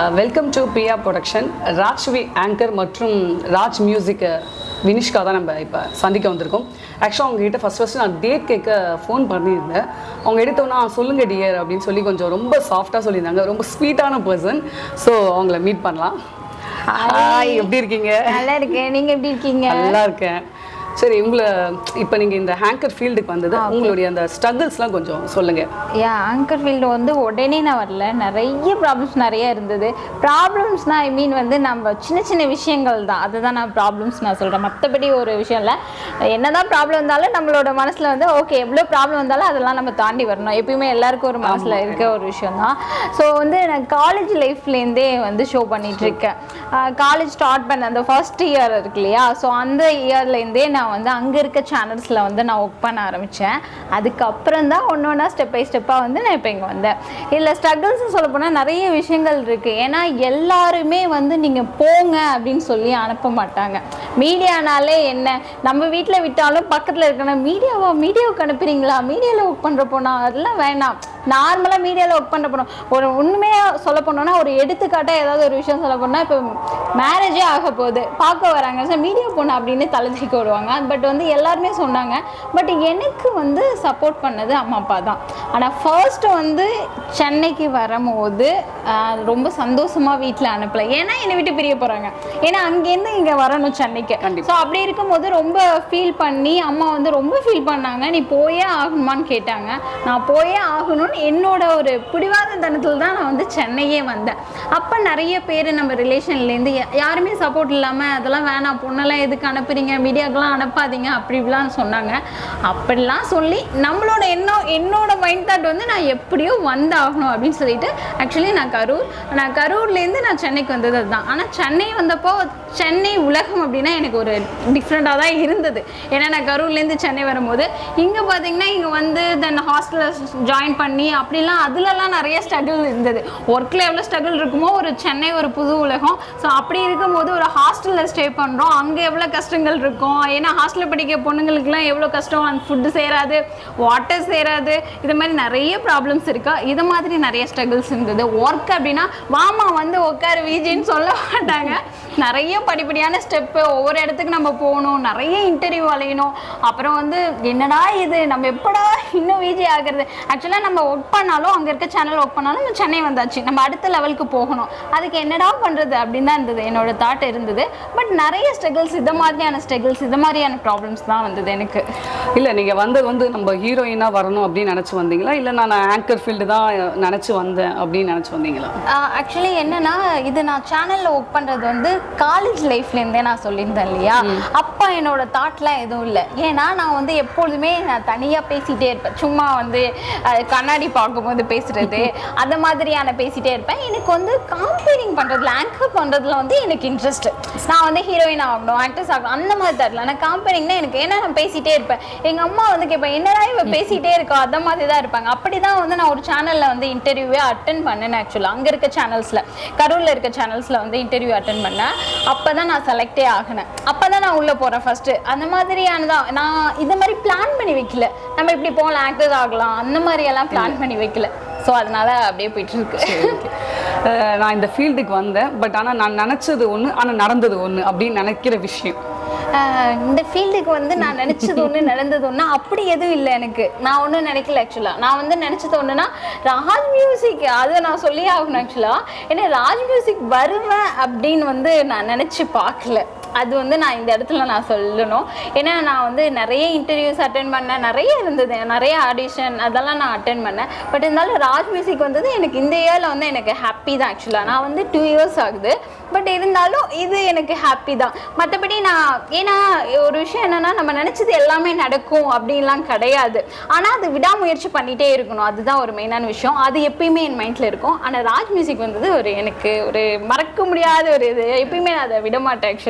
Welcome to Piya production Rajvi anchor மற்றும் Raj music வினிஷ்கா தான் நம்ம இப்போ சந்திக்க வந்திருக்கோம் ஆக்சுவலாக அவங்ககிட்ட ஃபஸ்ட் ஃபஸ்ட்டு நான் டேட் கேட்க ஃபோன் பண்ணியிருந்தேன் அவங்க எடுத்தோன்னா சொல்லுங்க டியர் அப்படின்னு சொல்லி கொஞ்சம் ரொம்ப சாஃப்டாக சொல்லியிருந்தாங்க ரொம்ப ஸ்வீட்டான பர்சன் ஸோ அவங்கள மீட் பண்ணலாம் ஹாய் எப்படி இருக்கீங்க நல்லா இருக்கேன் நீங்க எப்படி இருக்கீங்க நல்லா இருக்கேன் சரி உங்களை இப்போ நீங்கள் இந்த ஹேங்கர் ஃபீல்டுக்கு வந்தது உங்களுடைய அந்த ஸ்ட்ரகிள்ஸ்லாம் கொஞ்சம் சொல்லுங்கள் யா ஆங்கர் ஃபீல்டு வந்து உடனே நான் வரல நிறைய ப்ராப்ளம்ஸ் நிறைய இருந்தது ப்ராப்ளம்ஸ்னா ஐ மீன் வந்து நம்ம சின்ன சின்ன விஷயங்கள் தான் அதுதான் நான் ப்ராப்ளம்ஸ் நான் சொல்கிறேன் மற்றபடி ஒரு விஷயம் இல்லை என்னதான் ப்ராப்ளம் இருந்தாலும் நம்மளோட மனசில் வந்து ஓகே எவ்வளோ ப்ராப்ளம் வந்தாலும் அதெல்லாம் நம்ம தாண்டி வரணும் எப்பயுமே எல்லாருக்கும் ஒரு மனசில் இருக்க ஒரு விஷயம் தான் ஸோ வந்து நான் காலேஜ் லைஃப்லேருந்தே வந்து ஷோ பண்ணிட்டு இருக்கேன் காலேஜ் ஸ்டார்ட் பண்ண அந்த ஃபர்ஸ்ட் இயர் இருக்கு இல்லையா ஸோ அந்த இயர்லேருந்தே நான் வந்து அங்கே இருக்க சேனல்ஸில் வந்து நான் ஒர்க் பண்ண ஆரம்பித்தேன் அதுக்கப்புறம் தான் ஒன்று ஒன்றா ஸ்டெப் பை ஸ்டெப்பாக வந்து நான் இப்போ இங்கே வந்தேன் இதில் ஸ்ட்ரகிள்ஸ் சொல்ல போனால் நிறைய விஷயங்கள் இருக்குது ஏன்னா எல்லாருமே வந்து நீங்கள் போங்க அப்படின்னு சொல்லி அனுப்ப மாட்டாங்க மீடியானாலே என்ன நம்ம வீட்டில் விட்டாலும் பக்கத்தில் இருக்கணும் மீடியாவா மீடியாவுக்கு அனுப்புறீங்களா மீடியாவில் ஒர்க் பண்ணுற போனா அதெல்லாம் வேணாம் நார்மலாக மீடியாவில் ஒர்க் பண்ணுற போனோம் ஒரு உண்மையாக சொல்ல போனோம்னா ஒரு எடுத்துக்காட்டாக ஏதாவது ஒரு விஷயம் சொல்ல போனால் இப்போ மேரேஜே ஆக போகுது பார்க்க வராங்க சார் மீடியா போனோம் அப்படின்னு தலை தூக்கி விடுவாங்க பட் வந்து எல்லாருமே சொன்னாங்க பட் எனக்கு வந்து சப்போர்ட் பண்ணது அம்மா அப்பா தான் ஆனால் ஃபர்ஸ்ட்டு வந்து சென்னைக்கு வரும்போது ஆஹ், ரொம்ப சந்தோஷமாக வீட்டில் அனுப்பல ஏன்னா என்னை விட்டு பிரிய போகிறாங்க ஏன்னா அங்கேருந்து இங்கே வரணும் சென்னைக்கு கண்டிப்பா. ஸோ அப்படி இருக்கும்போது ரொம்ப ஃபீல் பண்ணி அம்மா வந்து ரொம்ப ஃபீல் பண்ணாங்க நீ போயே ஆகணுமான்னு கேட்டாங்க நான் போயே ஆகணும்னு என்னோட ஒரு பிடிவாத தனத்தில் தான் நான் வந்து சென்னையே வந்தேன் அப்போ நிறைய பேர் நம்ம ரிலேஷன்லேருந்து யாருமே சப்போர்ட் இல்லாமல் அதெல்லாம் வேணாம் பொண்ணெல்லாம் எதுக்கு அனுப்புறீங்க மீடியாக்கெல்லாம் அனுப்பாதீங்க அப்படி இப்படிலாம் சொன்னாங்க அப்படிலாம் சொல்லி நம்மளோட எண்ணம் என்னோட மைண்ட் தாட் வந்து நான் எப்படியோ வந்தாகணும் அப்படின்னு சொல்லிட்டு ஆக்சுவலி நான் கரூர் நான் கரூர்லேருந்து நான் சென்னைக்கு வந்தது அதுதான் ஆனால் சென்னை வந்தப்போ சென்னை உலகம் அப்படின்னா எனக்கு ஒரு டிஃப்ரெண்ட்டாக தான் இருந்தது ஏன்னா நான் கரூர்லேருந்து சென்னை வரும்போது இங்கே பார்த்தீங்கன்னா இங்கே வந்து தென் ஹாஸ்டலில் ஜாயின் பண்ணி அப்படிலாம் அதுலலாம் நிறைய ஸ்ட்ரகிள் இருந்தது ஒர்க்கில் எவ்வளோ ஸ்ட்ரகிள் இருக்குமோ ஒரு சென்னை ஒரு புது உலகம் ஸோ அப்படி இருக்கும்போது ஒரு ஹாஸ்டலில் ஸ்டே பண்ணுறோம் அங்கே எவ்வளோ கஷ்டங்கள் இருக்கும் ஏன்னா ஹாஸ்டலில் படிக்க பொண்ணுங்களுக்குலாம் எவ்வளோ கஷ்டம் அந்த ஃபுட்டு சேராது வாட்டர் சேராது இது மாதிரி நிறைய ப்ராப்ளம்ஸ் இருக்கா இது மாதிரி நிறைய ஸ்ட்ரகிள்ஸ் இருந்தது ஒர்க் அப்படின்னா வாமா வந்து உட்காரு விஜின்னு சொல்ல மாட்டாங்க நிறைய படிப்படியான ஸ்டெப்பு ஒவ்வொரு இடத்துக்கு நம்ம போகணும் நிறைய இன்டர்வியூ அலையணும் அப்புறம் வந்து என்னடா இது நம்ம எப்படா இன்னும் விஜி ஆகுறது ஆக்சுவலாக நம்ம ஒர்க் பண்ணாலும் அங்கே இருக்க சேனல் ஒர்க் பண்ணாலும் நம்ம சென்னை வந்தாச்சு நம்ம அடுத்த லெவலுக்கு போகணும் அதுக்கு என்னடா பண்ணுறது அப்படின்னு தான் இருந்தது என்னோட தாட் இருந்தது பட் நிறைய ஸ்ட்ரகிள்ஸ் இது மாதிரியான ஸ்ட்ரகிள்ஸ் இது மாதிரியான ப்ராப்ளம்ஸ் தான் வந்தது எனக்கு இல்லை நீங்கள் வந்தது வந்து நம்ம ஹீரோயினாக வரணும் அப்படின்னு நினச்சி வந்தீங்களா இல்லை நான் ஆங்கர் ஃபீல்டு தான் நினச்சி வந்தேன் அப்படின்னு நினச்சி வந்தீங்களா ஆக்சுவலி என்னன்னா இது நான் சேனலில் ஒர்க் பண்ணுறது வந்து காலேஜ் லைஃப்லேருந்தே நான் சொல்லியிருந்தேன் இல்லையா அப்போ என்னோட தாட்லாம் எதுவும் இல்லை ஏன்னா நான் வந்து எப்பொழுதுமே நான் தனியாக பேசிகிட்டே இருப்பேன் சும்மா வந்து அஹ், கண்ணாடி பார்க்கும்போது பேசுறது அந்த மாதிரியான பேசிகிட்டே இருப்பேன் எனக்கு வந்து காம்பேரிங் பண்ணுறதுல ஆங்கர் பண்ணுறதுல வந்து எனக்கு இன்ட்ரெஸ்ட் நான் வந்து ஹீரோயின் ஆகணும் ஆக்டர்ஸ் ஆகணும் அந்த மாதிரி தரல நான் காம்பேரிங்னா எனக்கு ஏன்னா நான் பேசிகிட்டே இருப்பேன் எங்கள் அம்மா வந்து கேட்பேன் என்னடா இவ பேசிகிட்டே இருக்கா அந்த மாதிரி தான் இருப்பாங்க அப்படி தான் வந்து நான் ஒரு சேனலில் வந்து இன்டர்வியூவே அட்டன் பண்ணேன் ஆக்சுவலாக அங்கே இருக்க சேனல்ஸில் கரூரில் இருக்க சேனல்ஸில் வந்து இன்டர்வியூ அட்டன் பண்ணேன் அப்போ தான் நான் செலக்டே ஆகினேன் அப்போ தான் நான் உள்ளே போகிறேன் ஃபஸ்ட்டு அந்த மாதிரியானதான் நான் இந்த மாதிரி பிளான் பண்ணி வைக்கல நம்ம இப்படி போகலாம் ஆக்டர் ஆகலாம் அந்த மாதிரி எல்லாம் பிளான் பண்ணி வைக்கல ஸோ அதனால அப்படியே போயிட்டு இருக்கு அஹ் நான் இந்த ஃபீல்டுக்கு வந்தேன் பட் ஆனால் நான் நினச்சது ஒன்று ஆனால் நடந்தது ஒன்று அப்படின்னு நினைக்கிற விஷயம் ஆஹ் இந்த ஃபீல்டுக்கு வந்து நான் நினச்சது ஒன்று நடந்தது ஒன்று அப்படி எதுவும் இல்லை எனக்கு நான் ஒன்றும் நினைக்கல ஆக்சுவலாக நான் வந்து நினச்சது ஒன்றுனா ராஜ் மியூசிக் அதை நான் சொல்லி ஆகணும் ஆக்சுவலாக ஏன்னா ராஜ் மியூசிக் வருவேன் அப்படின்னு வந்து நான் நினச்சி பார்க்கல அது வந்து நான் இந்த இடத்துல நான் சொல்லணும் ஏன்னா நான் வந்து நிறைய இன்டர்வியூஸ் அட்டன் பண்ணேன் நிறைய இருந்தது நிறைய ஆடிஷன் அதெல்லாம் நான் அட்டன் பண்ணேன் பட் இருந்தாலும் ராஜ் மியூசிக் வந்தது எனக்கு இந்த இயரில் வந்து எனக்கு ஹாப்பி தான் ஆக்சுவலாக நான் வந்து டூ இயர்ஸ் ஆகுது பட் இருந்தாலும் இது எனக்கு ஹாப்பி தான் மற்றபடி நான் ஏன்னா ஒரு விஷயம் என்னன்னா நம்ம நினச்சது எல்லாமே நடக்கும் அப்படின்லாம் கிடையாது ஆனால் அது விடாமுயற்சி பண்ணிகிட்டே இருக்கணும் அதுதான் ஒரு மெயினான விஷயம் அது எப்பயுமே என் மைண்டில் இருக்கும் ஆனால் ராஜ் மியூசிக் வந்தது ஒரு எனக்கு ஒரு மறக்க முடியாத ஒரு இது எப்பயுமே நான் அதை விட மாட்டேன் ஆக்சுவலாக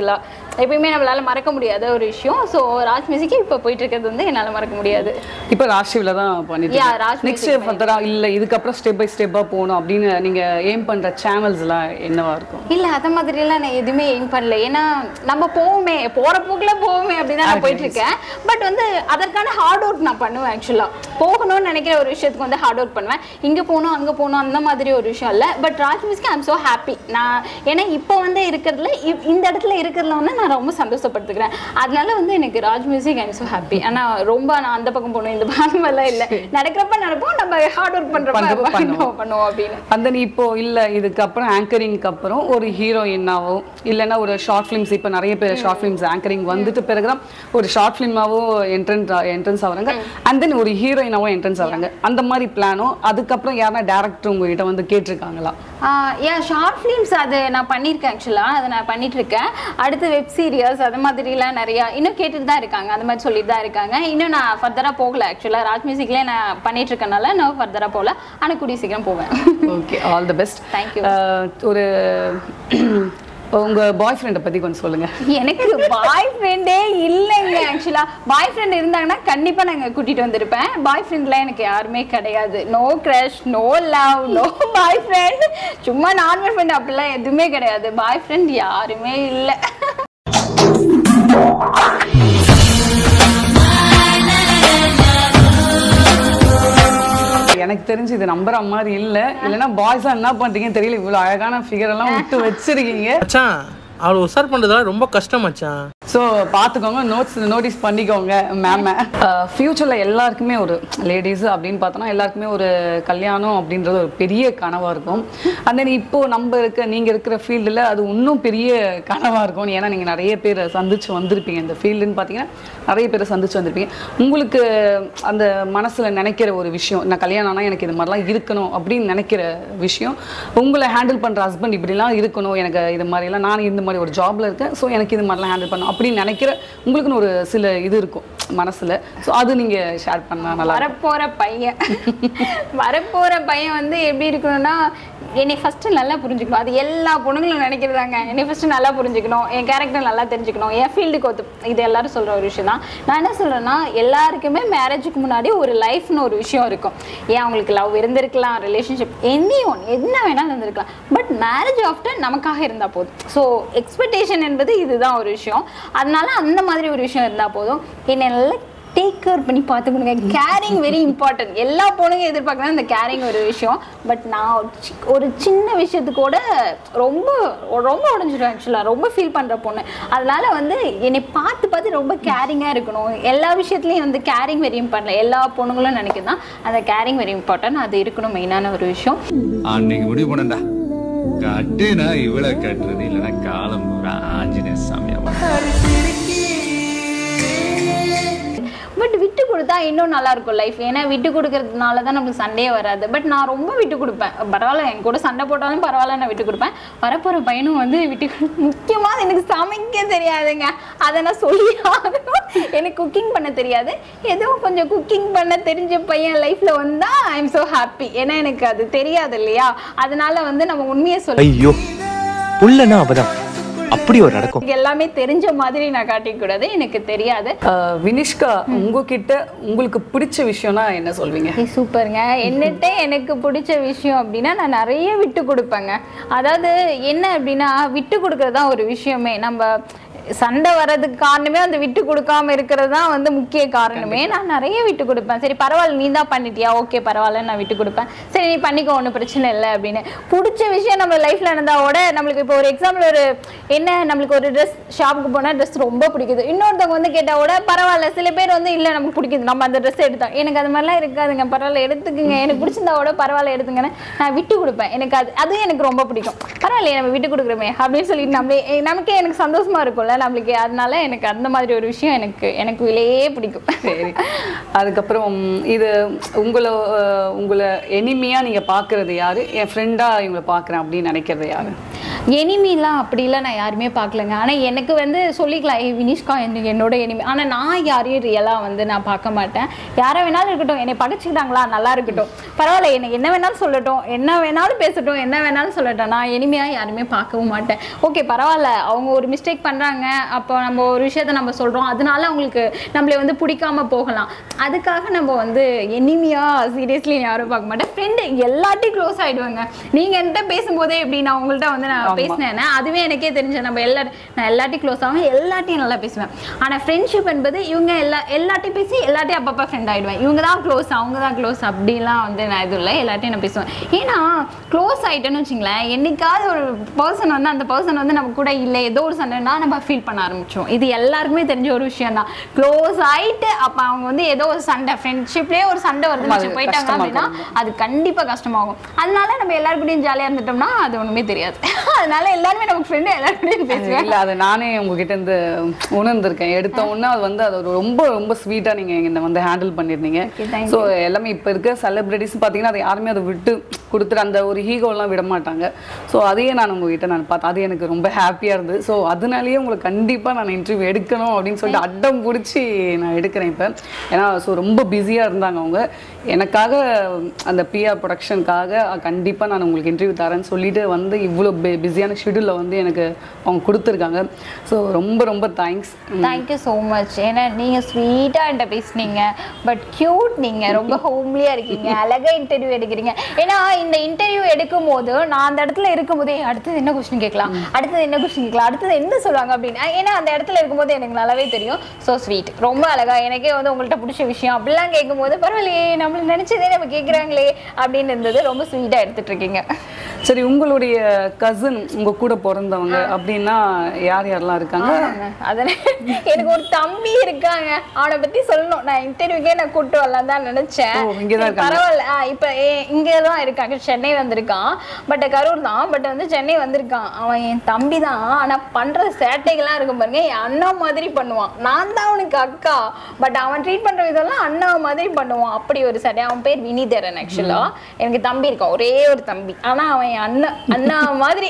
எப்பயுமே நம்மளால மறக்க முடியாத ஒரு விஷயம் ஸோ ராஜ் மியூசிக் இப்போ போயிட்டு இருக்கிறது வந்து என்னால் மறக்க முடியாது இப்போ ராஷ்டிரியில் தான் பண்ணிட்டு Yeah, ராஜ் நெக்ஸ்ட் music ஃபர்தரா இல்லை இதுக்கப்புறம் ஸ்டெப் பை ஸ்டெப்பாக போகணும் அப்படின்னு நீங்கள் எய்ம் பண்ணுற சேனல்ஸ்லாம் என்னவா இருக்கும் இல்ல அத மாதிரிலாம் நான் எதுவுமே எய்ம் பண்ணல ஏன்னா நம்ம போவோமே போற போக்குல போவோமே அப்படின்னு தான் நான் போயிட்டு இருக்கேன் பட் வந்து அதற்கான ஹார்ட் ஒர்க் நான் பண்ணுவேன் ஆக்சுவலா போகணும்னு நினைக்கிற ஒரு விஷயத்துக்கு வந்து ஹார்ட் ஒர்க் பண்ணுவேன் இங்க போகணும் அங்க போகணும் அந்த மாதிரி ஒரு விஷயம் இல்ல பட் ராஜ் மிஸ்க்கு ஐம் so ஹாப்பி நான் ஏன்னா இப்போ வந்து இருக்கிறதுல இப்- இந்த இடத்துல இருக்கிறதுல வந்து நான் ரொம்ப சந்தோஷப்படுத்துக்கிறேன் அதனால வந்து எனக்கு Raj music I'm so happy ஆனா ரொம்ப நான் அந்த பக்கம் போகணும் இந்த பக்கம் எல்லாம் இல்ல நடக்கிறப்ப நடப்போம் நம்ம ஹார்ட் ஒர்க் பண்றப்ப பண்றப்ப பண்ணுவோம். பண்ணுவோம் பண்ணுவோம் அப்படின்னு அந்த நீ இப்போ இல்லை இதுக்கப்புறம் ஆங்கரிங்க்கு அப்புறம் ஒரு ஹீரோயின்னாவோ இல்லைன்னா ஒரு ஷார்ட் ஃபிலிம்ஸ் இப்போ நிறைய பேர் ஷார்ட் ஃபிலிம்ஸ் ஆங்கரிங் வந்துட்டு பிறகுதான் ஒரு ஷார்ட் ஃபிலிமாவோ என்ட்ரன்ஸ் என்ட்ரன்ஸ் ஆகுறாங்க அண்ட் தென் ஒரு ஹீரோயினாவோ என்ட்ரன்ஸ் ஆகுறாங்க அந்த மாதிரி பிளானோ அதுக்கப்புறம் யாரா டேரக்டர் உங்ககிட்ட வந்து கேட்டிருக்காங்களா ஏன் ஷார்ட் ஃபிலிம்ஸ் அது நான் பண்ணியிருக்கேன் ஆக்சுவலாக அதை நான் பண்ணிட்டு இருக்கேன் அடுத்து வெப் சீரியஸ் அது மாதிரிலாம் நிறையா இன்னும் கேட்டுட்டு தான் இருக்காங்க அந்த மாதிரி சொல்லிட்டு தான் இருக்காங்க இன்னும் நான் ஃபர்தராக போகல ஆக்சுவலாக ராஜ் மியூசிக்லேயே நான் பண்ணிட்டு இருக்கனால நான் ஃபர்தராக போகல ஆனால் கூடிய சீக்கிரம் போவேன் okay all the best Thank you. ஒரு உங்க பாய் ஃப்ரெண்டை பத்தி கொஞ்சம் சொல்லுங்க எனக்கு பாய் ஃப்ரெண்டே இல்லைங்க ஆக்சுவலாக பாய் ஃப்ரெண்ட் இருந்தாங்கன்னா கண்டிப்பாக நாங்கள் கூட்டிகிட்டு வந்திருப்பேன் பாய் ஃப்ரெண்ட்லாம் எனக்கு யாருமே கிடையாது no crush no love no boy friend சும்மா நார்மல் ஃப்ரெண்ட் அப்படிலாம் எதுவுமே கிடையாது பாய் ஃப்ரெண்ட் யாருமே இல்லை எனக்கு தெரிஞ்சு இது நம்புற மாதிரி இல்ல இல்லைன்னா பாய்ஸா என்ன பண்றீங்கன்னு தெரியல இவ்வளவு அழகான ஃபிகர் எல்லாம் விட்டு வச்சிருக்கீங்க மச்சான் அவளை உசார் பண்ணுறதுலாம் ரொம்ப கஷ்டம் மச்சான் ஸோ பார்த்துக்கோங்க நோட்ஸ் நோட்டீஸ் பண்ணிக்கோங்க மேம ஃப்யூச்சரில் எல்லாருக்குமே ஒரு லேடிஸ் அப்படின்னு பார்த்தோன்னா எல்லாருக்குமே ஒரு கல்யாணம் அப்படின்றது ஒரு பெரிய கனவாக இருக்கும் and then இப்போ நம்ம இருக்க நீங்கள் இருக்கிற ஃபீல்டில் அது இன்னும் பெரிய கனவாக இருக்கும் ஏன்னா நீங்கள் நிறைய பேரை சந்திச்சு வந்திருப்பீங்க இந்த ஃபீல்டுன்னு பார்த்தீங்கன்னா நிறைய பேரை சந்திச்சு வந்திருப்பீங்க உங்களுக்கு அந்த மனசில் நினைக்கிற ஒரு விஷயம் நான் கல்யாணம் ஆனால் எனக்கு இது மாதிரிலாம் இருக்கணும் அப்படின்னு நினைக்கிற விஷயம் உங்களை ஹேண்டில் பண்ணுற ஹஸ்பண்ட் இப்படிலாம் இருக்கணும் எனக்கு இது மாதிரிலாம் நான் இந்த மாதிரி ஒரு ஜாப்ல இருக்கேன் ஸோ எனக்கு இது மாதிரிலாம் ஹேண்டில் பண்ணணும் அப்படின்னு நினைக்கிற உங்களுக்குன்னு ஒரு சில இது இருக்கும் மனசுல ஸோ அது நீங்க ஷேர் பண்ணா நல்லா இருக்கும். வரப்போற பையன் வரப்போற பையன் வந்து எப்படி இருக்கணும்னா என்னை ஃபர்ஸ்ட் நல்லா புரிஞ்சுக்கணும் அது எல்லா பொண்ணுங்களும் நினைக்கிறதாங்க என்னை ஃபர்ஸ்ட் நல்லா புரிஞ்சுக்கணும் என் கேரக்டர் நல்லா தெரிஞ்சுக்கணும் என் ஃபீல்டுக்கு ஒத்து இது எல்லாரும் சொல்ற ஒரு விஷயம் தான் நான் என்ன சொல்றேன்னா எல்லாருக்குமே மேரேஜுக்கு முன்னாடி ஒரு லைஃப்னு ஒரு விஷயம் இருக்கும் ஏன் அவங்களுக்கு லவ் இருந்திருக்கலாம் ரிலேஷன்ஷிப் எனி ஒன் என்ன வேணாலும் இருந்திருக்கலாம் பட் மேரேஜ் ஆஃப்டர் நமக்காக இருந்தா போதும் ஸோ எக்ஸ்பெக்டேஷன் என்பது இதுதான் ஒரு விஷயம் அதனால அந்த மாதிரி ஒரு விஷயம் இருந்தா போதும் என்னை நல்லா டேக் கேர் பண்ணி பார்த்துக்கணுங்க கேரிங் வெரி இம்பார்ட்டன்ட் எல்லா பொண்ணுங்க எதிர்பார்க்கலாம் இந்த கேரிங் ஒரு விஷயம் பட் நான் ஒரு சி- ஒரு சின்ன விஷயத்துக்கு கூட ரொம்ப ரொம்ப உடஞ்சிடும் ஆக்சுவலாக ரொம்ப ஃபீல் பண்ணுற பொண்ணு அதனால வந்து என்னை பார்த்து பார்த்து ரொம்ப கேரிங்காக இருக்கணும் எல்லா விஷயத்துலையும் வந்து கேரிங் வெரி இம்பார்ட்டன்ட் எல்லா பொண்ணுங்களும் நினைக்கிறதான் அந்த கேரிங் வெரி இம்பார்ட்டன்ட் அது இருக்கணும் மெயினான ஒரு விஷயம் அன்னைக்கு முடிவு பண்ணண்டா கட்டுனா இவ்வளவு கட்டுறது இல்லைன்னா காலம் பூரா ஆஞ்சநேய சாமியாவா பட் விட்டு கொடுத்தா இன்னும் நல்லா இருக்கும் லைஃப் ஏன்னா விட்டு கொடுக்கறதுனால தான் நமக்கு சண்டையே வராது பட் நான் ரொம்ப விட்டு கொடுப்பேன் பரவாயில்ல என் கூட சண்டை போட்டாலும் பரவாயில்ல நான் விட்டு கொடுப்பேன் வரப்போகிற பையனும் வந்து விட்டு கொடு- முக்கியமா எனக்கு சமைக்க தெரியாதுங்க அதை நான் சொல்லி ஆகணும் எனக்கு குக்கிங் பண்ண தெரியாது ஏதோ கொஞ்சம் குக்கிங் பண்ண தெரிஞ்ச பையன் லைஃப்ல வந்தா ஐ எம் so ஹாப்பி ஏன்னா எனக்கு அது தெரியாது இல்லையா அதனால வந்து நம்ம உண்மையை சொல்லி ஐயோ புள்ளனா அவதான் அப்படி ஒரு நடக்கும் எல்லாமே தெரிஞ்ச மாதிரி நான் காட்டிக்க கூடாது எனக்கு தெரியாது அஹ், வினிஷ்கா உங்ககிட்ட உங்களுக்கு பிடிச்ச விஷயம்னா என்ன சொல்வீங்க ஏய், சூப்பருங்க என்னட்ட எனக்கு பிடிச்ச விஷயம் அப்படின்னா நான் நிறைய விட்டு கொடுப்பேங்க அதாவது என்ன அப்படின்னா விட்டு கொடுக்கறது தான் ஒரு விஷயமே நம்ம சண்டை வர்றதுக்கு காரணமே அந்த விட்டு கொடுக்காம இருக்கிறது தான் வந்து முக்கிய காரணமே நான் நிறைய விட்டு கொடுப்பேன் சரி பரவாயில்ல நீ தான் பண்ணிட்டியா ஓகே பரவாயில்ல நான் விட்டு கொடுப்பேன் சரி நீ பண்ணிக்கோ ஒன்றும் பிரச்சனை இல்லை அப்படின்னு பிடிச்ச விஷயம் நம்ம லைஃப்ல நடந்தாவோட நம்மளுக்கு இப்போ ஒரு எக்ஸாம்பிள் ஒரு என்ன நம்மளுக்கு ஒரு ட்ரெஸ் ஷாப்புக்கு போனால் ட்ரெஸ் ரொம்ப பிடிக்குது இன்னொருத்தவங்க வந்து கேட்டாவோட பரவாயில்ல சில பேர் வந்து இல்லை நமக்கு பிடிக்குது நம்ம அந்த ட்ரெஸ் எடுத்தோம் எனக்கு அது மாதிரிலாம் இருக்காதுங்க பரவாயில்ல எடுத்துக்குங்க எனக்கு பிடிச்சிருந்தாவோட பரவாயில்ல எடுத்துங்கன்னு நான் விட்டு கொடுப்பேன் எனக்கு அது அது எனக்கு ரொம்ப பிடிக்கும் பரவாயில்லையே நம்ம விட்டு கொடுக்குறோமே அப்படின்னு சொல்லிட்டு நம்மளே எ- நமக்கே எனக்கு சந்தோஷமா இருக்கும்ல நம்மளுக்கு அதனால எனக்கு அந்த மாதிரி ஒரு விஷயம் எனக்கு எனக்கு விலையே பிடிக்கும் சரி அதுக்கப்புறம் இது உங்களை அஹ், உங்களை எனிமையா நீங்க பாக்குறது யாரு என் ஃப்ரெண்டா இவங்களை பாக்குறேன் அப்படின்னு நினைக்கிறது யாரு எனிமிலாம் அப்படிலாம் நான் யாருமே பார்க்கலங்க ஆனால் எனக்கு வந்து சொல்லிக்கலாம் ஏய் வினிஷ்கா என்ன என்னோட எனிமி ஆனால் நான் யாரையும் ரியலாக வந்து நான் பார்க்க மாட்டேன் யாரை வேணாலும் இருக்கட்டும் என்னை பகைச்சிக்கிட்டாங்களா நல்லா இருக்கட்டும் பரவாயில்ல எனக்கு என்ன வேணாலும் சொல்லட்டும் என்ன வேணாலும் பேசட்டும் என்ன வேணாலும் சொல்லட்டும் நான் எனிமையாக யாருமே பார்க்கவும் மாட்டேன் ஓகே பரவாயில்ல அவங்க ஒரு மிஸ்டேக் பண்ணுறாங்க அப்போ நம்ம ஒரு விஷயத்த நம்ம சொல்கிறோம் அதனால அவங்களுக்கு நம்மளை வந்து பிடிக்காம போகலாம் அதுக்காக நம்ம வந்து எனிமியாக சீரியஸ்லி யாரும் பார்க்க மாட்டேன் ஃப்ரெண்டு எல்லாத்தையும் க்ளோஸ் ஆகிடுவாங்க நீங்கள் என்கிட்ட பேசும்போதே எப்படி நான் உங்கள்கிட்ட வந்து நான் ஆமா. பேசினேன்னா அதுவே எனக்கே தெரிஞ்ச நம்ம எல்லா நான் எல்லாத்தையும் க்ளோஸ் ஆகும் எல்லாத்தையும் நல்லா பேசுவேன் ஆனால் ஃப்ரெண்ட்ஷிப் என்பது இவங்க எல்லா எல்லாத்தையும் பேசி எல்லாத்தையும் அப்பப்போ ஃப்ரெண்ட் ஆகிடுவேன் இவங்க தான் க்ளோஸ் அவங்க தான் க்ளோஸ் அப்படிலாம் வந்து நான் இது இல்லை எல்லாத்தையும் நான் பேசுவேன் ஏன்னா க்ளோஸ் ஆகிட்டேன்னு வச்சுங்களேன் என்னைக்காவது ஒரு பர்சன் வந்து அந்த பர்சன் வந்து நம்ம கூட இல்லை ஏதோ ஒரு சண்டைனா நம்ம ஃபீல் பண்ண ஆரம்பிச்சோம் இது எல்லாருக்குமே தெரிஞ்ச ஒரு விஷயம் தான் க்ளோஸ் ஆயிட்டு அப்போ அவங்க வந்து ஏதோ ஒரு சண்டை ஃப்ரெண்ட்ஷிப்லேயே ஒரு சண்டை ஆமா, வருதுன்னு அது வச்சு போயிட்டாங்க கஷ்டமா அப்படின்னா இருக்கும். அது கண்டிப்பாக கஷ்டமாகும் அதனால நம்ம எல்லாருக்கூடயும் ஜாலியாக இருந்துட்டோம்னா அது ஒன்றுமே தெரியாது அதனால எல்லாருமே நமக்கு ஃப்ரெண்டு எல்லாருக்கூடயும் பேசுவேன் இல்ல அது நானே உங்ககிட்ட இருந்து உணர்ந்திருக்கேன் எடுத்த உடனே அது வந்து அது ஒரு ரொம்ப ரொம்ப ஸ்வீட்டா நீங்க என்ன வந்து ஹேண்டில் பண்ணிருந்தீங்க Okay, thank ஸோ எல்லாமே இப்ப இருக்க செலிபிரிட்டிஸ் பாத்தீங்கன்னா அதை யாருமே அதை விட்டு கொடுத்துட்டு அந்த ஒரு ஈகோலாம் விட மாட்டாங்க ஸோ அதையே நான் உங்ககிட்ட நான் பார்த்தேன் அது எனக்கு ரொம்ப ஹாப்பியா இருந்தது ஸோ அதனாலேயே உங்களுக்கு கண்டிப்பா நான் இன்டர்வியூ எடுக்கணும் அப்படின்னு சொல்லிட்டு அட்டம் பிடிச்சி நான் எடுக்கிறேன் இப்போ ஏன்னா ஸோ ரொம்ப பிஸியா இருந்தாங்க அவங்க எனக்காக அந்த பிஆர் ப்ரொடக்ஷனுக்காக கண்டிப்பா நான் உங்களுக்கு இன்டர்வியூ தரேன்னு சொல்லிட்டு வந்து இவ்வளோ பிஸியான ஷெடியூலில் வந்து எனக்கு அவங்க கொடுத்துருக்காங்க ஸோ ரொம்ப ரொம்ப தேங்க்ஸ் தேங்க்யூ ஸோ மச் ஏன்னா நீங்கள் ஸ்வீட்டாக என்கிட்ட பேசுனீங்க பட் க்யூட் நீங்கள் ரொம்ப ஹோம்லியாக இருக்கீங்க அழகாக இன்டர்வியூ எடுக்கிறீங்க ஏன்னா இந்த இன்டர்வியூ எடுக்கும் போது நான் அந்த இடத்துல இருக்கும்போதே அடுத்தது என்ன கொஸ்டின் கேட்கலாம் அடுத்தது என்ன கொஸ்டின் கேட்கலாம் அடுத்தது என்ன சொல்லுவாங்க அப்படின்னு ஏன்னா அந்த இடத்துல இருக்கும்போது எனக்கு நல்லாவே தெரியும் ஸோ ஸ்வீட் ரொம்ப அழகா எனக்கே வந்து உங்கள்கிட்ட பிடிச்ச விஷயம் அப்படிலாம் கேட்கும்போது பரவாயில்லையே நம்மள நினச்சதே நம்ம கேட்குறாங்களே அப்படின்னு இருந்தது ரொம்ப ஸ்வீட்டாக எடுத்துட்டு இருக்கீங்க சரி உங்களுடைய கசின் உங்க கூட பிறந்தவங்க அப்படின்னா யார் யாரெல்லாம் இருக்காங்க ஆமாங்க. அதனால எனக்கு ஒரு தம்பி இருக்காங்க அவனை பத்தி சொல்லணும் நான் இன்டர்வியூக்கே நான் கூட்டு வரலாம் தான் நினைச்சேன் ஓ, இங்கதான் சரி, இருக்காங்க. பரவாயில்ல ஆ, இப்ப ஏ- இங்கதான் இருக்காங்க சென்னை வந்திருக்கான் பட் கரூர் தான் பட் வந்து சென்னை வந்திருக்கான் அவன் என் தம்பி தான் ஆனா பண்ற சேட்டைகள்லாம் இருக்கும் பாருங்க என் அண்ணா மாதிரி பண்ணுவான் நான் தான் அவனுக்கு அக்கா பட் அவன் ட்ரீட் பண்ற விதம்லாம் அண்ணா மாதிரி பண்ணுவான் அப்படி ஒரு சேட்டை அவன் பேர் வினிதரன் ஆக்சுவலா எனக்கு தம்பி இருக்கான் ஒரே ஒரு தம்பி ஆனா அவன் என் அண்ணன் அண்ணா மாதிரி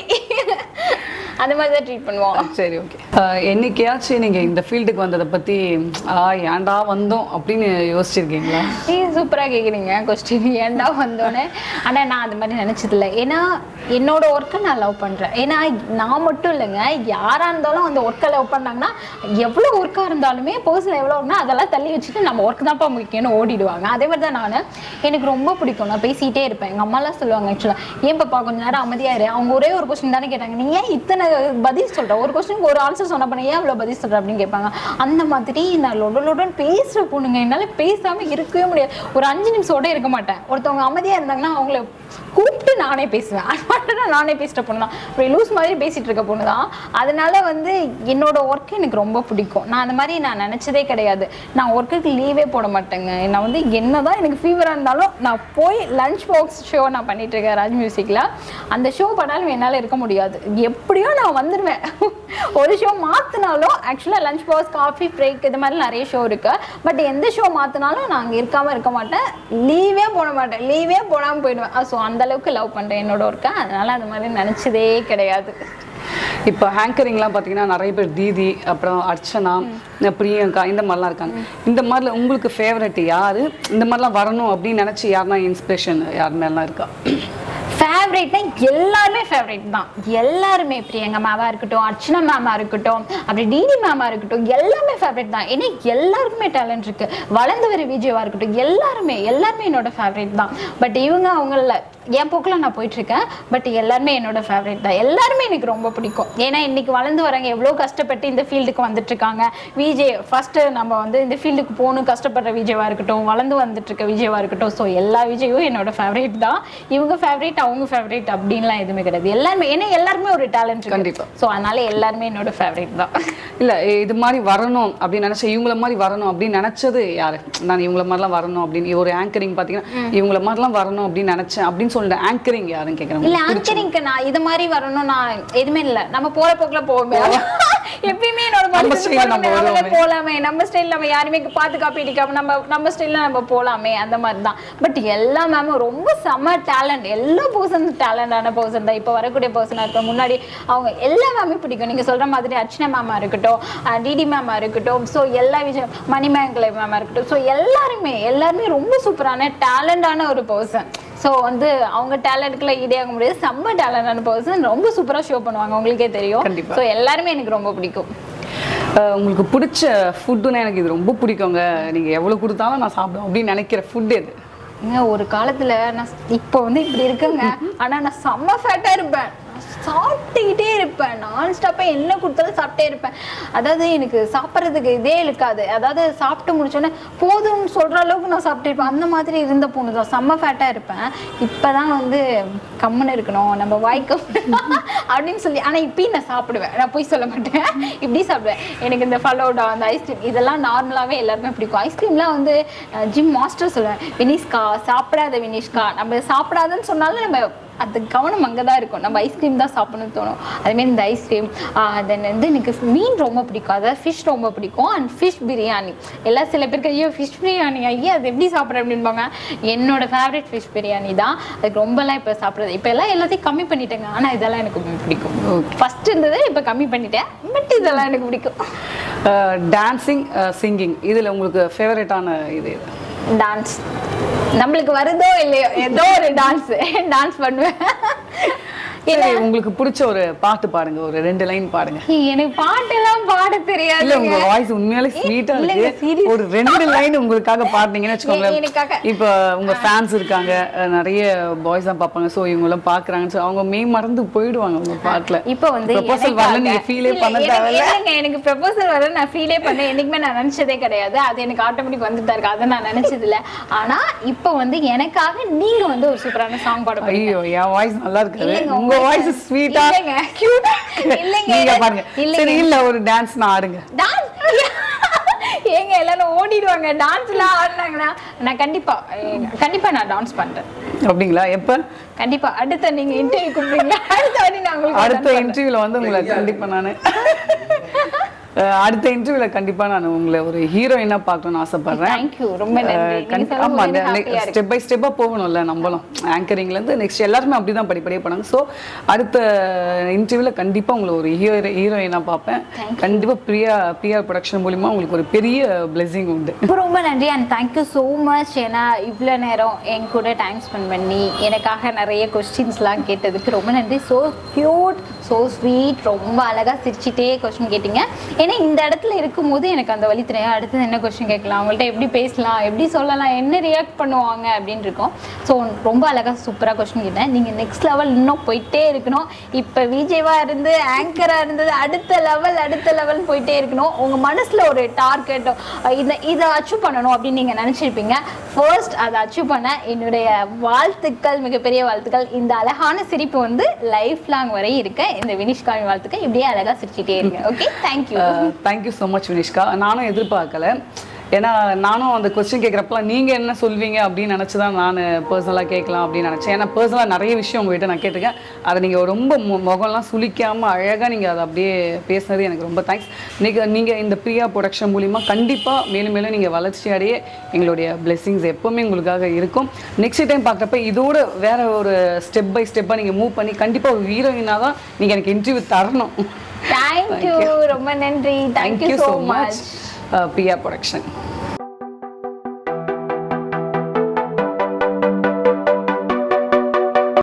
அந்த மாதிரி தான் ட்ரீட் பண்ணுவான் சரி ஓகே என்னைக்கையாச்சும் நீங்க இந்த ஃபீல்டுக்கு வந்ததை பத்தி ஆ ஏன்டா வந்தோம் அப்படின்னு யோசிச்சிருக்கீங்களா நீங்க சூப்பரா கேக்குறீங்க கொஸ்டின் ஏன்டா வந்தோன்னே ஆனா நான் அந்த மாதிரி நினைச்சது இல்லை ஏன்னா என்னோட ஒர்க்கை நான் லவ் பண்றேன் ஏன்னா நான் மட்டும் இல்லைங்க யாரா இருந்தாலும் அந்த ஒர்க்கை லவ் பண்ணாங்கன்னா எவ்வளவு ஒர்க்கா இருந்தாலுமே பர்சனல் எவ்வளோ ஒர்க்னா அதெல்லாம் தள்ளி வச்சுட்டு நம்ம ஒர்க் தான்ப்பா முக்கியம்னு ஓடிடுவாங்க அதே மாதிரி தான் நான் எனக்கு ரொம்ப பிடிக்கும் நான் பேசிட்டே இருப்பேன் எங்க அம்மாலாம் சொல்லுவாங்க ஆக்சுவலா ஏன் பாப்பா கொஞ்ச நேரம் அமைதியா இரு அவங்க ஒரே ஒரு கொஸ்டின் தானே கேட்டாங்க நீ ஏன் இத்தனை பதில் சொல்ற ஒரு கொஸ்டினுக்கு ஒரு ஆன்சர் சொன்ன பண்ண ஏன் அவ்வளவு பதில் சொல்ற அப்படின்னு கேட்பாங்க அந்த மாதிரி நான் லொட லொடன்னு பேசுற பொண்ணுங்க என்னால பேசாம இருக்கவே முடியாது ஒரு அஞ்சு நிமிஷத்தோட இருக்க மாட்டேன் ஒருத்தவங்க அமைதியா இருந்தாங்கன்னா அவங்கள கூப்பிட்டு நானே பேசுவேன் அது மட்டும் தான் நானே பேசுகிற பொண்ணு தான் அப்படி லூஸ் மாதிரி பேசிட்டு இருக்க பொண்ணு தான் அதனால வந்து என்னோட ஒர்க் எனக்கு ரொம்ப பிடிக்கும் நான் அந்த மாதிரி நான் நினச்சதே கிடையாது நான் ஒர்க்குக்கு லீவே போட மாட்டேங்க நான் வந்து என்னதான் எனக்கு ஃபீவராக இருந்தாலும் நான் போய் லஞ்ச் பாக்ஸ் ஷோ நான் பண்ணிட்டு இருக்கேன் ராஜ் மியூசிக்கில் அந்த ஷோ பண்ணாலும் என்னால் இருக்க முடியாது எப்படியோ நான் வந்துடுவேன் ஒரு ஷோ மாற்றினாலும் ஆக்சுவலாக லஞ்ச் பாக்ஸ் காஃபி பிரேக் இது மாதிரி நிறைய ஷோ இருக்கு பட் எந்த ஷோ மாற்றினாலும் நான் அங்கே இருக்காமல் இருக்க மாட்டேன் லீவே போட மாட்டேன் லீவே போடாமல் போயிடுவேன் ஸோ அந்த அளவுக்கு லவ் பண்ணுறேன் என்னோட ஒர்க்கை அதனால அந்த மாதிரி நினச்சதே கிடையாது இப்போ ஹேங்கரிங்லாம் பார்த்தீங்கன்னா நிறைய பேர் தீதி அப்புறம் அர்ச்சனா பிரியங்கா இந்த மாதிரிலாம் இருக்காங்க இந்த மாதிரில உங்களுக்கு ஃபேவரட் யாரு இந்த மாதிரிலாம் வரணும் அப்படின்னு நினச்சி யாருன்னா இன்ஸ்பிரேஷன் யார் மேலாம் இருக்கா ஃபேவரேட்னா எல்லாருமே ஃபேவரேட் தான் எல்லாருமே பிரியங்கா மேமா இருக்கட்டும் அர்ச்சனா மேமா இருக்கட்டும் அப்படி டிடி மேமா இருக்கட்டும் எல்லாமே ஃபேவரேட் தான் ஏன்னா எல்லாருக்குமே டேலண்ட் இருக்கு வளர்ந்து வர விஜயவா இருக்கட்டும் எல்லாருமே எல்லாருமே என்னோட ஃபேவரேட் தான் பட் இவங்க அவங்கள என் போக்கில் நான் போயிட்டு இருக்கேன் பட் எல்லாருமே என்னோட ஃபேவரேட் தான் எல்லாருமே எனக்கு ரொம்ப பிடிக்கும் ஏன்னா இன்னைக்கு வளர்ந்து வரவங்க எவ்வளோ கஷ்டப்பட்டு இந்த ஃபீல்டுக்கு வந்துட்டு இருக்காங்க விஜய் ஃபர்ஸ்ட் நம்ம வந்து இந்த ஃபீல்டுக்கு போகணும் கஷ்டப்படுற விஜயவா இருக்கட்டும் வளர்ந்து வந்துட்டு இருக்க விஜயவா இருக்கட்டும் ஸோ எல்லா விஜயும் என்னோட ஃபேவரேட் தான் இவங்க ஃபேவரேட் அவங்க ஃபேவரேட் அப்படின்லாம் எதுவுமே கிடையாது எல்லாருமே ஏன்னா எல்லாருமே ஒரு டேலண்ட் கண்டிப்பா. ஸோ அதனால எல்லாருமே என்னோட ஃபேவரேட் தான் இல்லை இது மாதிரி வரணும் அப்படின்னு நினச்ச இவங்கள மாதிரி வரணும் அப்படின்னு நினச்சது யாரு நான் இவங்கள மாதிரிலாம் வரணும் அப்படின்னு ஒரு ஆங்கரிங் பார்த்தீங்கன்னா இவங்கள மாதிரிலாம் வரணும் அப்படின்னு நினச்சேன் அப்படின்னு சொல்லிட்டு ஆங்கரிங் யாருன்னு கேட்குறாங்க இல்ல ஆங்கரிங்க்கு நான் இது மாதிரி வரணும் நான் எதுவுமே இல்ல நம்ம போற போக்குல போவோமே எப்பயுமே என்னோட நம்ம மனசுக்கு style நம்ம போறோமே, நம்மளே வருவோமே. போலாமே நம்ம ஸ்டைல் நம்ம யாருமே பார்த்து காப்பி அடிக்காம நம்ம நம்ம ஸ்டைல்ல நம்ம போலாமே அந்த மாதிரி தான் பட் எல்லா மேமும் ரொம்ப செம்ம டேலண்ட் எல்லா பர்சன்ஸ் டேலண்டான பர்சன் தான் இப்போ வரக்கூடிய பர்சனாக இருக்கும் முன்னாடி அவங்க எல்லா மேமே பிடிக்கும் நீங்கள் சொல்கிற மாதிரி அர்ச்சனா மேமா இருக்கட்டும் டிடி மேமா இருக்கட்டும் ஸோ எல்லா விஷயம் மணிமேகலை மேமா இருக்கட்டும் ஸோ எல்லாருமே எல்லாருமே ரொம்ப சூப்பரான டேலண்டான ஒரு பர்சன் ஸோ வந்து அவங்க டேலண்ட்க்குள்ள ஈடேக முடியாது செம்ம டேலண்டான பர்சன் ரொம்ப சூப்பராக ஷோ பண்ணுவாங்க உங்களுக்கே தெரியும் கண்டிப்பா. ஸோ எல்லாருமே எனக்கு ரொம்ப பிடிக்கும் அஹ் உங்களுக்கு பிடிச்ச ஃபுட்டுன்னா எனக்கு இது ரொம்ப பிடிக்குங்க நீங்கள் எவ்வளோ கொடுத்தாலும் நான் சாப்பிடுவேன் அப்படின்னு நினைக்கிற ஃபுட் எது ஏங்க ஒரு காலத்துல நான் இப்போ வந்து இப்படி இருக்குங்க ஆனா நான் செம்ம ஃபேட்டா இருப்பேன் சாப்பிட்டுக்கிட்டே இருப்பேன் நான் ஸ்டாப்பாக என்ன கொடுத்தாலும் சாப்பிட்டே இருப்பேன் அதாவது எனக்கு சாப்பிட்றதுக்கு இதே இருக்காது அதாவது சாப்பிட்டு முடிச்சோன்னே போதும்னு சொல்கிற அளவுக்கு நான் சாப்பிட்டுருப்பேன் அந்த மாதிரி இருந்த பொண்ணு தான் செம்ம ஃபேட்டாக இருப்பேன் இப்போ தான் வந்து கம்முன்னு இருக்கணும் நம்ம வாய்க்கு அப்படின்னு சொல்லி ஆனால் இப்பயும் நான் சாப்பிடுவேன் நான் போய் சொல்ல மாட்டேன் இப்படி சாப்பிடுவேன் எனக்கு இந்த ஃபலோடா அந்த ஐஸ்கிரீம் இதெல்லாம் நார்மலாகவே எல்லாருமே பிடிக்கும் ஐஸ்கிரீம்லாம் வந்து ஜிம் மாஸ்டர் சொல்லுவேன் வினிஷ்கா சாப்பிடாத வினிஷ்கா நம்ம சாப்பிடாதன்னு சொன்னாலும் நம்ம அது கவனம் அங்கே தான் இருக்கும் நம்ம ஐஸ்கிரீம் தான் சாப்பிடணும்னு தோணும் அதுமாரி இந்த ஐஸ்கிரீம் தென் வந்து எனக்கு மீன் ரொம்ப பிடிக்கும் அதாவது ஃபிஷ் ரொம்ப பிடிக்கும் அண்ட் ஃபிஷ் பிரியாணி எல்லாம் சில பேருக்கு ஐயோ ஃபிஷ் பிரியாணி ஐயா அது எப்படி சாப்பிட்ற அப்படின்பாங்க என்னோட ஃபேவரட் ஃபிஷ் பிரியாணி தான் அதுக்கு ரொம்பலாம் இப்போ சாப்பிட்றது இப்போ எல்லாம் எல்லாத்தையும் கம்மி பண்ணிட்டேங்க ஆனால் இதெல்லாம் எனக்கு ரொம்ப பிடிக்கும் ஃபர்ஸ்ட் இருந்தது இப்போ கம்மி பண்ணிட்டேன் பட் இதெல்லாம் எனக்கு பிடிக்கும் டான்சிங் சிங்கிங் இதில் உங்களுக்கு ஃபேவரட்டான இது எது டான்ஸ் நம்மளுக்கு வருதோ இல்லையோ ஏதோ ஒரு டான்ஸ் டான்ஸ் பண்ணுவேன் சரி உங்களுக்கு பிடிச்ச ஒரு பாட்டு பாடுங்க ஒரு ரெண்டு லைன் பாடுங்க எனக்கு பாட்டெல்லாம் பாட தெரியாது இல்ல உங்க வாய்ஸ் உண்மையாலே ஸ்வீட்டா இருக்கு ஒரு ரெண்டு லைன் உங்களுக்காக பாடுனீங்கன்னு எனக்காக. வச்சுக்கோங்களேன் இப்போ உங்க ஃபேன்ஸ் இருக்காங்க அஹ் நிறைய பாய்ஸ் தான் பார்ப்பாங்க சோ இவங்க எல்லாம் பாக்குறாங்கன்னு சொல்லி அவங்க மெய் மறந்து போயிடுவாங்க உங்க பாட்டுல இப்போ வந்து ப்ரொபோசல் வரல நீங்க எனக்காக- ஃபீலே இல்ல, பண்ண எனக்கு- தேவையில்ல இல்லைங்க, எனக்கு ப்ரப்போசல் வர நான் ஃபீலே பண்ண என்னைக்குமே நான் நினைச்சதே கிடையாது அது எனக்கு ஆட்டோமேட்டிக் வந்துட்டு தான் இருக்கு அதை நான் நினைச்சது இல்ல ஆனா இப்போ வந்து எனக்காக நீங்க வந்து ஒரு சூப்பரான சாங் பாட போறீங்க ஐயோ என் வாய்ஸ் நல்லா இருக்காது இல்லைங்க, உங்க உங்க வாய்ஸ் voice- ஸ்வீட்டா இல்லைங்க, cute ஆ- இல்லைங்க, நீங்க பாருங்க இல்லைங்க. சரி இல்ல ஒரு டான்ஸ் நான் ஆடுங்க டான்ஸ் ஏங்க எல்லாரும் ஓடிடுவாங்க டான்ஸ்லாம் ஆடினாங்கன்னா நான் கண்டிப்பா eh, கண்டிப்பா நான் டான்ஸ் பண்றேன் அப்படிங்களா எப்ப கண்டிப்பா அடுத்த நீங்க இன்டர்வியூ கூப்பிடுங்க அடுத்த வாட்டி நான் உங்களுக்கு அடுத்த இன்டர்வியூல வந்து உங்களை கண்டிப்பா நானு அஹ் அடுத்த இன்டர்வியூல கண்டிப்பா நான் உங்களை ஒரு ஹீரோயினா பார்க்கணும்னு ஆசைப்படுறேன் தேங்க்யூ ரொம்ப நன்றி நீங்க கண்டி- சொல்லும் ஆமா போது எனக்கு happy-ஆ இருக்கு. ஸ்டெப் பை ஸ்டெப்பா போகணும்ல நம்மளும் ஆங்கரிங்ல இருந்து நெக்ஸ்ட் எல்லாருமே அப்படிதான் படிப்படியாக பண்ணாங்க ஸோ அடுத்த இன்டர்வியூல கண்டிப்பா உங்களை ஒரு ஹீரோ ஹீரோயினா பார்ப்பேன் கண்டிப்பா பிரியா பிஆர் ப்ரொடக்ஷன் மூலியமா உங்களுக்கு ஒரு பெரிய பிளெஸிங் உண்டு ரொம்ப ரொம்ப நன்றி அண்ட் தேங்க்யூ ஸோ மச் ஏன்னா இவ்வளோ நேரம் என் கூட டைம் ஸ்பெண்ட் பண்ணி எனக்காக நிறைய கொஸ்டின்ஸ்லாம் கேட்டதுக்கு ரொம்ப நன்றி ஸோ க்யூட் ஸோ ஸ்வீட் ரொம்ப அழகாக சிரிச்சிட்டே கொஸ்டின் கேட்டீங்க ஏன்னா இந்த இடத்துல இருக்கும்போது எனக்கு அந்த வழி தெரியும் அடுத்தது என்ன கொஸ்டின் கேட்கலாம் அவங்கள்ட்ட எப்படி பேசலாம் எப்படி சொல்லலாம் என்ன ரியாக்ட் பண்ணுவாங்க அப்படின்னு இருக்கும் ஸோ ரொம்ப அழகாக சூப்பராக கொஸ்டின் கேட்டேன் நீங்கள் நெக்ஸ்ட் லெவல் இன்னும் போயிட்டே இருக்கணும் இப்போ விஜேவாக இருந்து ஆங்கராக இருந்தது அடுத்த லெவல் அடுத்த லெவல் போயிட்டே இருக்கணும் உங்கள் மனசில் ஒரு டார்கெட்டோ இதை இதை அச்சீவ் பண்ணணும் அப்படின்னு நீங்கள் நினச்சிருப்பீங்க ஃபர்ஸ்ட் அதை அச்சீவ் பண்ண என்னுடைய வாழ்த்துக்கள் மிகப்பெரிய வாழ்த்துக்கள் இந்த அழகான சிரிப்பு வந்து லைஃப் லாங் வரை இருக்க இந்த வினிஷ்காவின் வாழ்த்துக்கள் இப்படியே அழகாக சிரிச்சிட்டே இருங்க okay thank you thank you so much Vinishka நானும் எதிர்பார்க்கல ஏன்னா நானும் அந்த கொஸ்டின் கேட்குறப்பலாம் நீங்கள் என்ன சொல்வீங்க அப்படின்னு நினச்சி தான் நான் பர்சனலாக கேட்கலாம் அப்படின்னு நினச்சேன் ஏன்னா பர்சனலாக நிறைய விஷயம் உங்ககிட்ட நான் கேட்டிருக்கேன் அதை நீங்கள் ரொம்ப மு- முகம்லாம் சுளிக்காமல் அழகாக நீங்கள் அதை அப்படியே பேசுனது எனக்கு ரொம்ப தேங்க்ஸ் நீங்கள் நீங்கள் இந்த பிரியா ப்ரொடக்ஷன் மூலிமா கண்டிப்பாக மேலும் மேலும் நீங்கள் வளர்ச்சி அடைய எங்களுடைய blessings எப்போவுமே உங்களுக்காக இருக்கும் நெக்ஸ்ட் டைம் பார்க்குறப்ப இதோட வேற ஒரு ஸ்டெப் பை ஸ்டெப்பாக நீங்கள் மூவ் பண்ணி கண்டிப்பாக ஒரு ஹீரோயினாக தான் நீங்கள் எனக்கு இன்டர்வியூ தரணும் தேங்க்யூ ரொம்ப நன்றி Thank thank you you so so much, much uh, Pia Production.